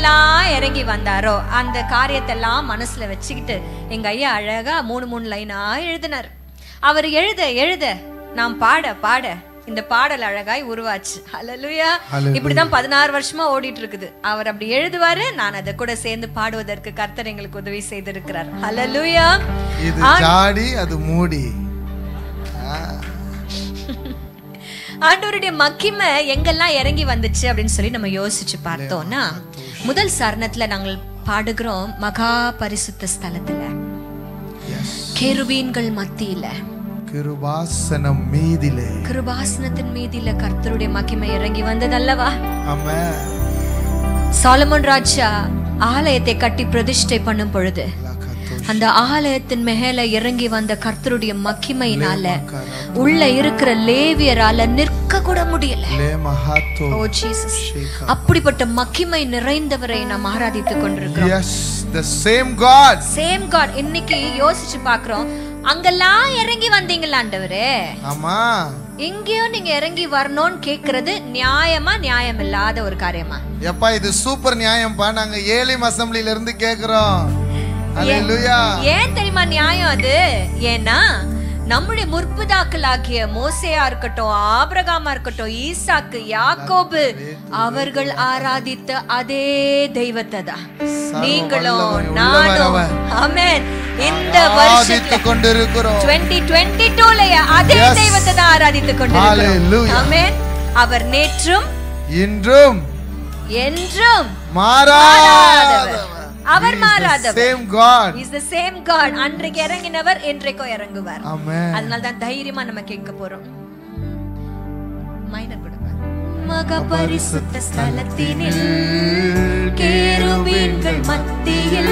எங்கெல்லாம் இறங்கி வந்தாரோ அந்த காரியத்தெல்லாம் மனசுல வச்சுக்கிட்டு எங்க ஐயா அழகா மூணு மூணு லைனா எழுதினார் அவர் எழுத எழுத நாம் பாட பாட இந்த பாடல் அழகாய் உருவாச்சு ஹalleluya இப்படிதான் பதினாறு வருஷமா ஓடிட்டு இருக்குது அவர் அப்படி எழுதுவாரு நான் அதை கூட சேர்ந்து பாடுவதற்கு கர்த்தர் எங்களுக்கு உதவி செய்திருக்கிறார் ஹalleluya இது ஜாடி அது மூடி ஆ. ஆண்டவருடைய மகிமை எங்கெல்லாம் இறங்கி வந்துச்சு அப்படின்னு சொல்லி நம்ம யோசிச்சு பார்த்தோம்னா முதல் சரணத்துல நாங்கள் பாடுகிறோம் மகா பரிசுத்த ஸ்தலத்துல Yes. கேருபீன்கள் மத்தியில கிருபாசனம் மீதிலே கிருபாசனத்தின் மீதில கர்த்தருடைய மகிமை இறங்கி வந்ததல்லவா ஆமென் சாலமன் ராஜா ஆலயத்தை கட்டி பிரதிஷ்டை பண்ணும் பொழுது அந்த ஆலயத்தின் மேல இறங்கி வந்த கர்த்தருடைய மகிமையினால உள்ள இருக்கிற லேவியரால நிற்க கூட முடியல லே மகாத்தோ ஓ ஜீசஸ் அப்படிப்பட்ட மகிமை நிறைந்தவரை நாம் ஆராதித்துக் கொண்டிருக்கிறோம் yes the same God same God இன்னைக்கு யோசிச்சு பாக்குறோம் அங்கெல்லாம் இறங்கி வந்தீங்களா ஆண்டவரே ஆமா இங்கேயும் நீங்க இறங்கி வரணும்னு கேக்குறது நியாயமா நியாயம் இல்லாத ஒரு காரியமா எப்பா இது சூப்பர் நியாயம்ப்பா நாங்க ஏலிம் அசம்பிளில இருந்து கேக்குறோம் அல்லேலூயா ஏன் தெரியுமா நியாயம் அது ஏன்னா நம்முடைய முற்புதாக்களாகிய மோசையா இருக்கட்டும் ஆபிரகாமா இருக்கட்டும் ஈசாக்கு யாக்கோபு அவர்கள் ஆராதித்த அதே தெய்வத்தை தான் நீங்களும் வல்லவன், நானும் உள்ளவர் ஆமென் இந்த வருஷத்துல ஆராதித்துக் கொண்டிருக்கிறோம் 2022 லய அதே Yes. தெய்வத்தை தான் ஆராதித்துக் கொண்டிருக்கிறோம் Hallelujah. ஆமென் அவர் நேற்றும் இன்றும் என்றும் மாறாதவர் அவர் மாறாதவர் same God is the same God அன்றைக்கு இறங்கினவர் இன்றைக்கும் இறங்குவார் ஆமென் அதனால தான் தைரியமா நம்ம கேட்க போறோம் மைனர் கொடுங்க மக பரிசுத்த ஸ்தலத்தினில் கேருபீன்கள் மத்தியில்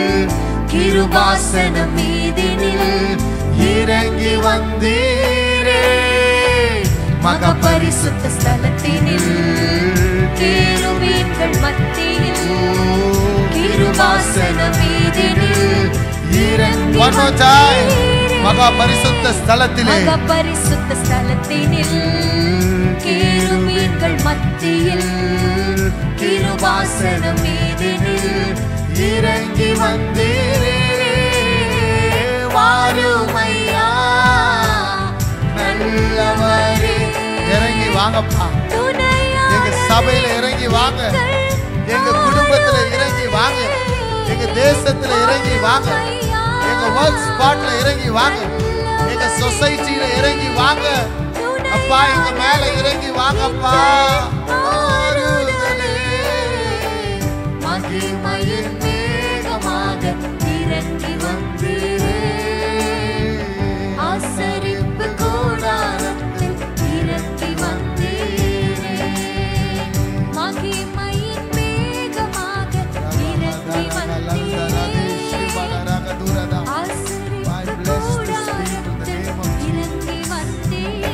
கிருபாசனம் மீதினில் இறங்கி வந்தீரே மக பரிசுத்த ஸ்தலத்தினில் கேருபீன்கள் மத்தியில் கிருபாசனம் மீதினில் இறங்கி One more time. மகா பரிசுத்த ஸ்தலத்திலே மக பரிசுத்த ஸ்தலத்தினில் கேருபீன்கள் மத்தியில் கிருபாசனம் மீதினில் இறங்கி வந்தீரே வாருமையா நல்லவரே இறங்கி வாங்கப்பா துணையா எங்க சபையில இறங்கி வாங்க எங்க குடும்பத்துல இறங்கி வாங்க எங்க தேசத்துல இறங்கி வாங்க எங்க ஒர்க் ஸ்பாட்ல இறங்கி வாங்க எங்க சொசைட்டில இறங்கி வாங்க அப்பா எங்க மேல இறங்கி வாங்கப்பா ஆறுதலே மகிமையின் மேகமாக இறங்கி வந்தீரே ஆசரிப்பு கூடாரத்தில் இறங்கி வந்தீரே மகிமையின் மேகமாக இறங்கி வந்தீரே ஆசரிப்பு கூடாரத்தில் இறங்கி வந்தீரே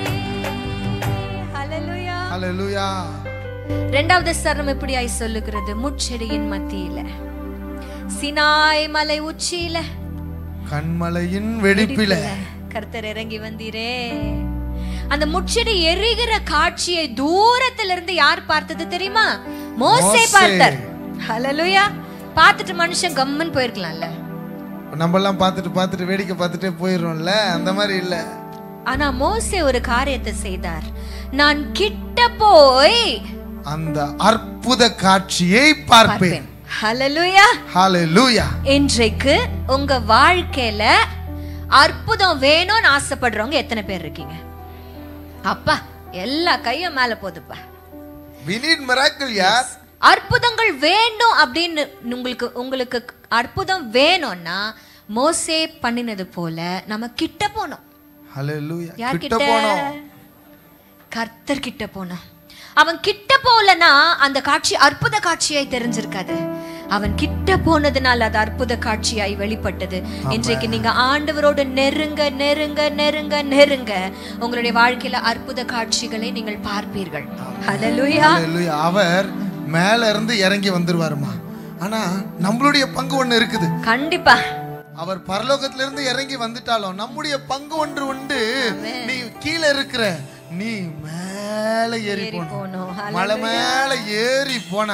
ஹalleluya ஹalleluya இரண்டாவது சரணம் எப்படியாய் சொல்லுகிறது முட்செடியின் மத்தியில சினாய் மலை உச்சியில கண்மலையின் வெடிப்பில கர்த்தர் இறங்கி வந்தீரே அந்த முட்செடி எரிகிற காட்சியை தூரத்துல இருந்து யார் பார்த்தது தெரியுமா மோசே மோசே. பார்த்தார் ஹalleluya பார்த்துட்டு மனுஷன் கம்மன் போயிருக்கலாம்ல நம்ம எல்லாம் பார்த்துட்டு பார்த்துட்டு வேடிக்கை பார்த்துட்டே போயிடுறோம்ல அந்த மாதிரி இல்ல ஆனா மோசே ஒரு காரியத்தை செய்தார் நான் கிட்ட போய் அந்த அற்புத காட்சியை பார்ப்பேன் ஹalleluya ஹalleluya இன்றைக்கு உங்க வாழ்க்கையில அற்புதம் வேணும்னு ஆசைப்படுறவங்க எத்தனை பேர் இருக்கீங்க அப்பா எல்லா கையும் மேல போதுப்பா we need miracle யார் அற்புதங்கள் வேணும் அப்படின்னு உங்களுக்கு உங்களுக்கு அற்புதம் வேணும்னா மோசே பண்ணினது போல நம்ம கிட்ட போனோம் ஹalleluya யார் கிட்ட கிட்ட போனோம் கர்த்தர் கிட்ட போனான் அவன் கிட்ட போலனா அந்த காட்சி அற்புத காட்சியாய் தெரிஞ்சிருக்காது அவன் கிட்ட போனதுனால அது அற்புத காட்சியாய் வெளிப்பட்டது இன்றைக்கு நீங்க ஆண்டவரோடு நெருங்க நெருங்க நெருங்க நெருங்க உங்களுடைய வாழ்க்கையில அற்புத காட்சிகளை நீங்கள் பார்ப்பீர்கள் ஹalleluya ஹalleluya அவர் மேல இருந்து இறங்கி வந்துருவாருமா ஆனா நம்மளுடைய பங்கு ஒண்ணு இருக்குது கண்டிப்பா அவர் பரலோகத்துல இருந்து இறங்கி வந்துட்டாலும் நம்முடைய பங்கு ஒன்று உண்டு நீ கீழே இருக்கிற நீ மேல ஏறி போகணும் போனோம் மலை மேல ஏறி போனா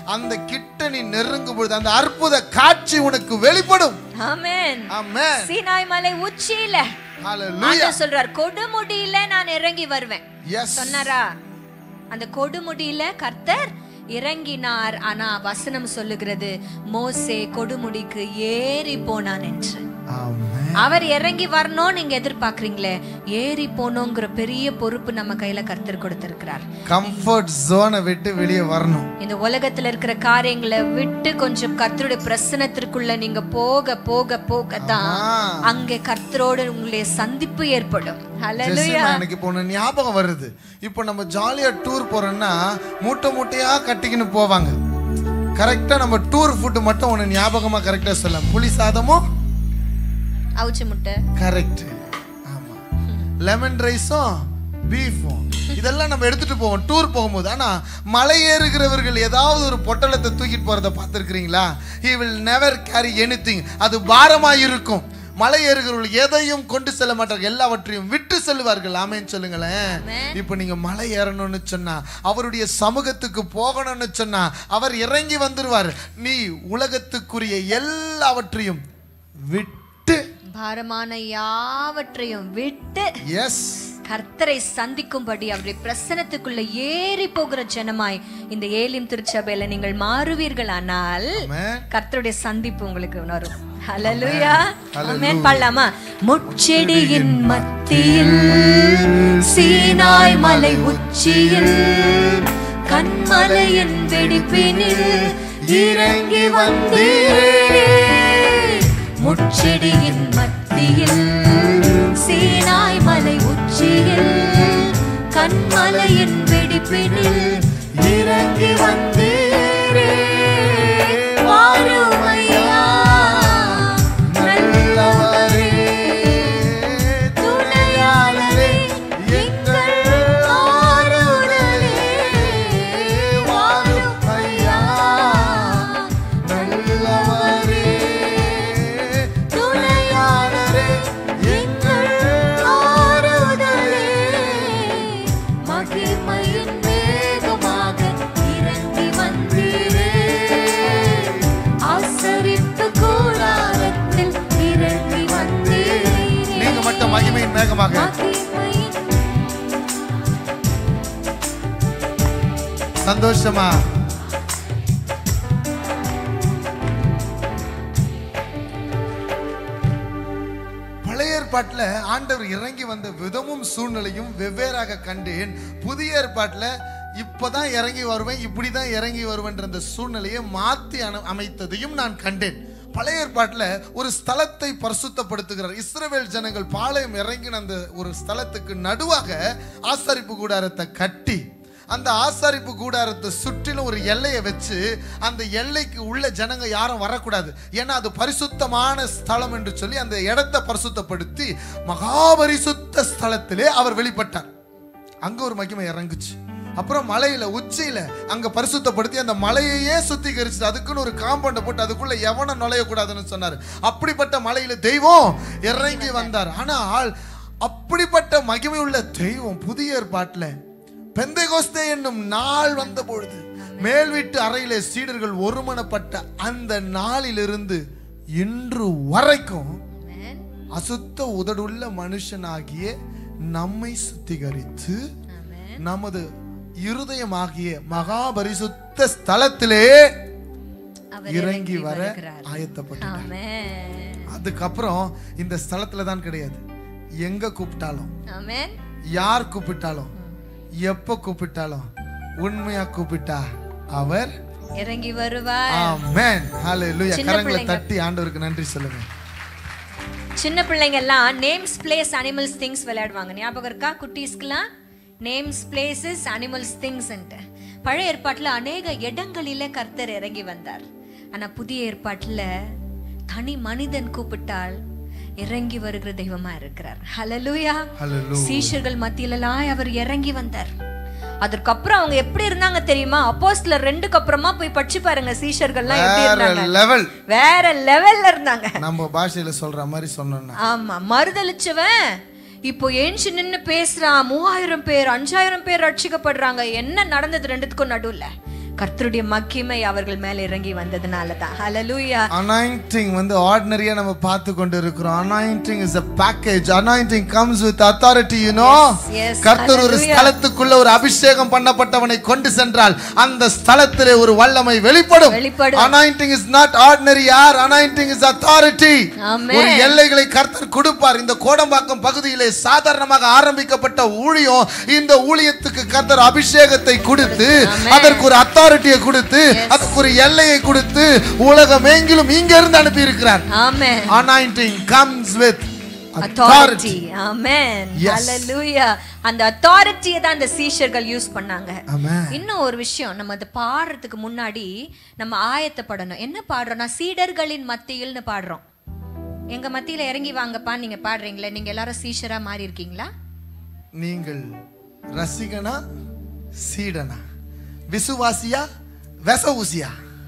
அந்த கிட்ட நீ நெருங்கும் பொழுது அந்த அற்புத காட்சி உனக்கு வெளிப்படும் ஆமென் ஆமென் சீனாய் மலை உச்சியில ஹalleluya ஆண்டவர் சொல்றார் கொடுமுடியில நான் இறங்கி வருவேன் எஸ் சொன்னாரா அந்த கொடுமுடியில கர்த்தர் இறங்கினார் ஆனா வசனம் சொல்லுகிறது மோசே கொடுமுடிக்கு ஏறி போனான் என்று ஆமென் அவர் இறங்கி வரணும்னு நீங்க எதிர்பார்க்கறீங்களே ஏறி போனோங்கிற பெரிய பொறுப்பு நம்ம கையில கர்த்தர் கொடுத்திருக்கிறார் கம்ஃபர்ட் ஜோனை விட்டு வெளியே வரணும் இந்த உலகத்துல இருக்கிற காரியங்களை விட்டு கொஞ்சம் கர்த்தருடைய பிரசனத்திற்குள்ள நீங்க போக போக போக தான் ஆ. அங்கே கர்த்தரோடு உங்களுடைய சந்திப்பு ஏற்படும் ஹalleluya ஜெசிமா, எனக்கு இப்போ ஒன்று ஞாபகம் வருது இப்போ நம்ம ஜாலியா டூர் போறோம்னா மூட்டை மூட்டையா கட்டிக்கின்னு போவாங்க கரெக்டா நம்ம டூர் ஃபுட்டு மட்டும் ஒன்று ஞாபகமா கரெக்டா சொல்லலாம் புளி சாதமும் அவுச்சு முட்டை கரெக்ட் ஆமா லெமன் ரைஸும் பீஃபும் இதெல்லாம் நம்ம எடுத்துட்டு போவோம் டூர் போகும்போது ஆனா மலை ஏறுகிறவர்கள் ஏதாவது ஒரு பொட்டலத்தை தூக்கிட்டு போறத பார்த்துருக்கிறீங்களா he will never carry anything அது பாரமா இருக்கும் மலை ஏறுகிறவர்கள் எதையும் கொண்டு செல்ல மாட்டார்கள் எல்லாவற்றையும் விட்டு செல்வார்கள் ஆமேன்னு சொல்லுங்களேன் இப்போ நீங்க மலை ஏறணும்னு சொன்னா அவருடைய சமூகத்துக்கு போகணும்னு சொன்னா அவர் இறங்கி வந்துருவார் நீ உலகத்துக்குரிய எல்லாவற்றையும் விட்டு பாரமான யாவற்றையும் விட்டு எஸ் கர்த்தரை சந்திக்கும்படி அவருடைய பிரசனத்துக்குள்ள ஏறி போகிற ஜனமாய் இந்த ஏலிம் திருச்சபையில நீங்கள் மாறுவீர்களானால் கர்த்தருடைய சந்திப்பு உங்களுக்கு வரும் ஹalleluya ஆமென் பாடலாமா முச்செடியின் மத்தியில் சீனாய் மலை உச்சியில் கண்மலையின் வெடிப்பினில் இறங்கி வந்தீரே முச்செடியின் மத்தியில் சீனாய் மலை உச்சியில் கண்மலையின் வெடிப்பினில் இறங்கி வந்தீரே வாருமையா நல்லவரே துணையாளரே எங்கள் ஆறுதலே வாருமையா நல்லவரே துணையாளரே எங்கள் ஆறுதலே மகிமையின் வேகமாக இறங்கி வந்தீரே ஆசரிப்பு கூடாரத்தில் இறங்கி வந்தீரே நீங்க மட்டும் மகிமையின் மேகமாக மகிமையின் சந்தோஷமா பழைய ஏற்பாட்டுல ஆண்டவர் இறங்கி வந்த விதமும் சூழ்நிலையும் வெவ்வேறாக கண்டேன் புதிய ஏற்பாட்டுல இப்பதான் இறங்கி வருவேன் இப்படிதான் இறங்கி வருவேன்ற அந்த சூழ்நிலையை மாத்தி அன- அமைத்ததையும் நான் கண்டேன் பழைய ஏற்பாட்டுல ஒரு ஸ்தலத்தை பரிசுத்தப்படுத்துகிறார் இஸ்ரவேல் ஜனங்கள் பாளையம் இறங்கின அந்த ஒரு ஸ்தலத்துக்கு நடுவாக ஆசரிப்பு கூடாரத்தை கட்டி அந்த ஆசாரிப்பு கூடாரத்தை சுற்றிலும் ஒரு எல்லையை வச்சு அந்த எல்லைக்கு உள்ள ஜனங்க யாரும் வரக்கூடாது ஏன்னா அது பரிசுத்தமான ஸ்தலம் என்று சொல்லி அந்த இடத்தை பரிசுத்தப்படுத்தி மகாபரிசுத்த ஸ்தலத்திலே அவர் வெளிப்பட்டார் அங்க ஒரு மகிமை இறங்குச்சு அப்புறம் மலையில உச்சியில அங்க பரிசுத்தப்படுத்தி அந்த மலையையே சுத்திகரிச்சு அதுக்குன்னு ஒரு காம்பவுண்டை போட்டு அதுக்குள்ள எவனும் நுழையக்கூடாதுன்னு சொன்னார் அப்படிப்பட்ட மலையில தெய்வம் இறங்கி வந்தார் ஆனால் அப்படிப்பட்ட மகிமை உள்ள தெய்வம் புதிய ஏற்பாட்டுல பெந்தைகோஸ்தே என்னும் நாள் வந்த பொழுது மேல் வீட்டு அறையிலே சீடர்கள் ஒருமனப்பட்ட அந்த நாளிலிருந்து இன்று வரைக்கும் Amen. அசுத்த உதடுள்ள மனுஷனாகிய நம்மை சுத்திகரித்து Amen. நமது இருதயமாகிய மகாபரிசுத்த ஸ்தலத்திலே அவர் இறங்கி வர வருகிறார். ஆயத்தப்பட்டார் Amen. அதுக்கப்புறம் இந்த ஸ்தலத்துல தான் கிடையாது எங்க கூப்பிட்டாலும் Amen. யார் கூப்பிட்டாலும் எப்ப கூப்பிட்டாலும் உண்மையா கூப்பிட்டா அவர் இறங்கி வருவார் ஆமென் ஹalleluya சின்ன கரங்களை பிள்ளைங்க. தட்டி ஆண்டவருக்கு நன்றி சொல்லுங்க சின்ன பிள்ளைங்க எல்லாம் நேம்ஸ் பிளேஸ் அனிமல்ஸ் திங்ஸ் விளையாடுவாங்க ஞாபகம் இருக்கா குட்டீஸ்க்குலாம் நேம்ஸ் பிளேசஸ் அனிமல்ஸ் திங்ஸ் பழைய ஏற்பாட்டுல அநேக இடங்களில கர்த்தர் இறங்கி வந்தார் ஆனா புதிய ஏற்பாட்டுல தனி மனிதன் கூப்பிட்டால் இறங்கி வருகிற தெய்வமா இருக்கிறார் ஹalleluya ஹalleluya சீஷர்கள் மத்தியிலலாம் அவர் இறங்கி வந்தார் அதற்கப்புறம் அவங்க எப்படி இருந்தாங்க தெரியுமா அப்போஸ்தலர் ரெண்டுக்கு அப்புறமா போய் படிச்சு பாருங்க சீஷர்கள்லாம் எப்படி வேற இருந்தாங்க லெவல் வேற லெவல்ல இருந்தாங்க நம்ம பாஷையில சொல்ற மாதிரி சொன்னோம்னா ஆமா மறுதளிச்சவன் இப்போ ஏஞ்சி நின்னு பேசுறான் மூவாயிரம் பேர் அஞ்சாயிரம் பேர் ரட்சிக்கப்படுறாங்க என்ன நடந்தது ரெண்டுத்துக்கும் நடுவுல கர்த்தருடைய மகிமை அவர்கள் மேல இறங்கி வந்ததுனால தான் ஹalleluya அனாயிண்டிங் வந்து ஆர்டினரியா நம்ம பார்த்து கொண்டு இருக்கிறோம் anointing is a package anointing comes with authority you know yes, கர்த்தர் ஒரு hallelujah. ஸ்தலத்துக்குள்ள ஒரு அபிஷேகம் பண்ணப்பட்டவனை கொண்டு சென்றால் அந்த ஸ்தலத்திலே ஒரு வல்லமை வெளிப்படும் வெளிப்படும். anointing is not ordinary யார் anointing is authority Amen. ஒரு எல்லைகளை கர்த்தர் கொடுப்பார் இந்த கோடம்பாக்கம் பகுதியிலே சாதாரணமாக ஆரம்பிக்கப்பட்ட ஊழியம் இந்த ஊழியத்துக்கு கர்த்தர் அபிஷேகத்தை கொடுத்து Amen. அதற்கு ஒரு அத்தாரிட்டியை கொடுத்து அதுக்கு ஒரு எல்லையை கொடுத்து உலகமெங்கிலும் இங்க இருந்து அனுப்பி இருக்கிறார் amen anointing comes with authority authority amen Yes. ஹalleluya அந்த அத்தாரிட்டியை தான் அந்த சீஷர்கள் யூஸ் பண்ணாங்க Amen. இன்னும் ஒரு விஷயம் நம்ம அதை பாடுறதுக்கு முன்னாடி நம்ம ஆயத்தப்படணும் என்ன பாடுறோம்னா சீடர்களின் மத்தியில்னு பாடுறோம் எங்க மத்தியில இறங்கி வாங்கப்பா நீங்க பாடுறீங்களே நீங்க எல்லாரும் சீஷரா மாறி இருக்கீங்களா நீங்கள் ரசிகனா சீடனா விசுவாசியா வெச ஊசியா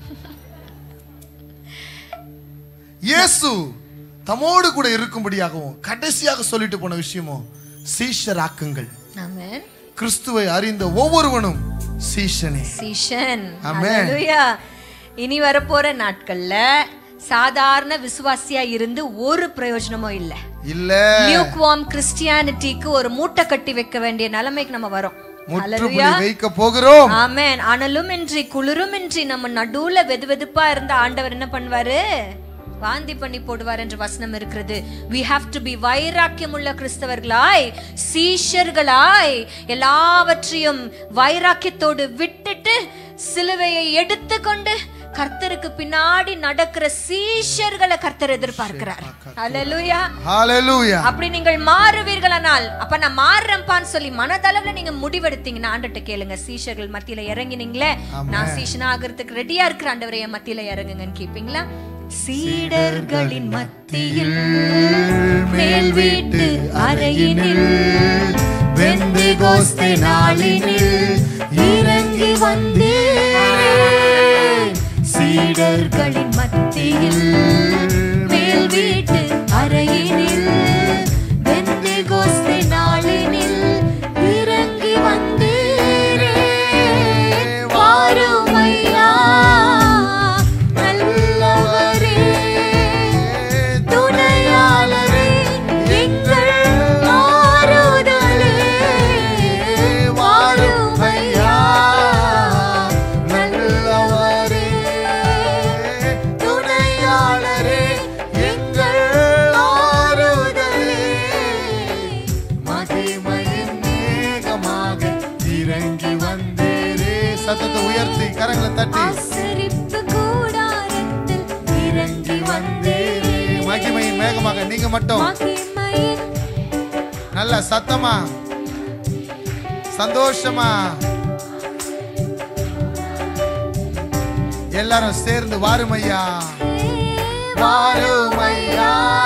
இயேசு தம்மோடு கூட இருக்கும்படியாகவும் கடைசியாக சொல்லிட்டு போன விஷயமும் சீஷராக்குங்கள் ஆமென் கிறிஸ்துவை அறிந்த ஒவ்வொருவனும் சீஷனே சீஷன் Amen. ஹalleluya இனி வரப்போற நாட்கள்ல சாதாரண விசுவாசியா இருந்து ஒரு பிரயோஜனமும் இல்ல இல்ல லியூக்வார்ம் கிறிஸ்டியானிட்டிக்கு ஒரு மூட்டை கட்டி வைக்க வேண்டிய நிலைமைக்கு நம்ம வரோம் முற்றுப்புள்ளி வைக்க போகிறோம் ஆமென் அனலும் இன்றி குளிரும் இன்றி நம்ம நடுவுல வெது வெதுப்பா இருந்த ஆண்டவர் என்ன பண்ணுவாரு வாந்தி பண்ணி போடுவார் என்ற வசனம் இருக்கிறது we have to be வைராக்கியம் உள்ள கிறிஸ்தவர்களாய் சீஷர்களாய் எல்லாவற்றையும் வைராக்கியத்தோடு விட்டுட்டு சிலுவையை எடுத்துக்கொண்டு கர்த்தருக்கு பின்னாடி நடக்கிற சீஷர்களை கர்த்தர் எதிர்பார்க்கிறார் அல்லேலூயா ஹalleluya அப்படி நீங்கள் மாறுவீர்களானால் அப்ப நான் மாறுறேன்ப்பான்னு சொல்லி மனதளவுல நீங்க முடிவெடுத்தீங்கன்னா ஆண்டட்ட கேளுங்க சீஷர்கள் மத்தியில இறங்கினீங்களே நான் சீஷனா ஆகிறதுக்கு ரெடியா இருக்கிற ஆண்டவரை என் மத்தியில இறங்குங்கன்னு கேப்பீங்களா சீடர்களின் மத்தியில் மேல் வீட்டு அறையினில் வெந்தேகோஸ்தே நாளினில் இறங்கி வந்தீரே சீடர்களின் மத்தியில் மேல் வீட்டு அறையினில் வெந்தேகோஸ்தே நாளினில் இறங்கி வந்தீரே வாருமையா நல்லவரே துணையாளரே எங்கள் ஆறுதலே வாருமையா நல்லவரே துணையாளரே எங்கள் ஆறுதலே மகிமையின் மேகமாக இறங்கி வந்தீரே சத்தத்தை உயர்த்தி கரங்களை தட்டி ஆசரிப்பு கூடாரத்தில் இறங்கி வந்தீரே மகிமையின் மேகமாக நீங்க மட்டும் மகிமையின் நல்ல சத்தமா சந்தோஷமா எல்லாரும் சேர்ந்து வாருமையா வாருமையா